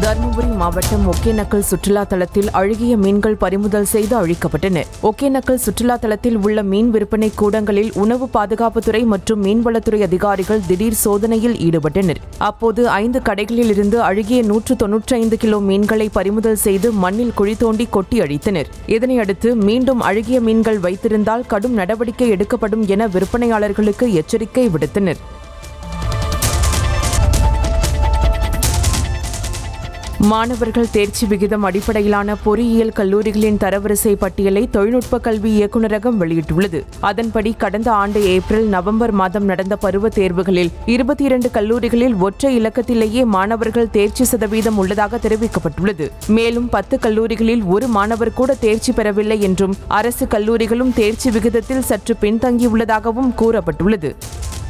தருமபுரி மாவட்டம் ஒகேனக்கல் சுற்றுலா தலத்தில் அழுகிய மீன்கள் பறிமுதல் செய்து அழிக்கப்பட்டன ஒகேனக்கல் சுற்றுலா தலத்தில் உள்ள மீன் விற்பனை கூடங்களில் உணவு பாதுகாப்புத்துறை மற்றும் மீன்வளத்துறை அதிகாரிகள் திடீர் சோதனையில் ஈடுபட்டனர் அப்போது ஐந்து கடைகளில் இருந்து அழுகிய நூற்று தொன்னூற்றி ஐந்து கிலோ மீன்களை பறிமுதல் செய்து மண்ணில் குழி தோண்டி கொட்டி அழித்தனர் இதனையடுத்து மீண்டும் அழுகிய மீன்கள் வைத்திருந்தால் கடும் நடவடிக்கை எடுக்கப்படும் என விற்பனையாளர்களுக்கு எச்சரிக்கை விடுத்தனர் மாணவர்கள் தேர்ச்சி விகிதம் அடிப்படையிலான பொறியியல் கல்லூரிகளின் தரவரிசை பட்டியலை தொழில்நுட்ப கல்வி இயக்குநரகம் வெளியிட்டுள்ளது அதன்படி கடந்த ஆண்டு ஏப்ரல் நவம்பர் மாதம் நடந்த பருவத் தேர்வுகளில் இருபத்தி இரண்டு கல்லூரிகளில் ஒற்றை இலக்கத்திலேயே மாணவர்கள் தேர்ச்சி சதவீதம் உள்ளதாக தெரிவிக்கப்பட்டுள்ளது மேலும் பத்து கல்லூரிகளில் ஒரு மாணவர் கூட தேர்ச்சி பெறவில்லை என்றும் அரசு கல்லூரிகளும் தேர்ச்சி விகிதத்தில் சற்று பின்தங்கியுள்ளதாகவும் கூறப்பட்டுள்ளது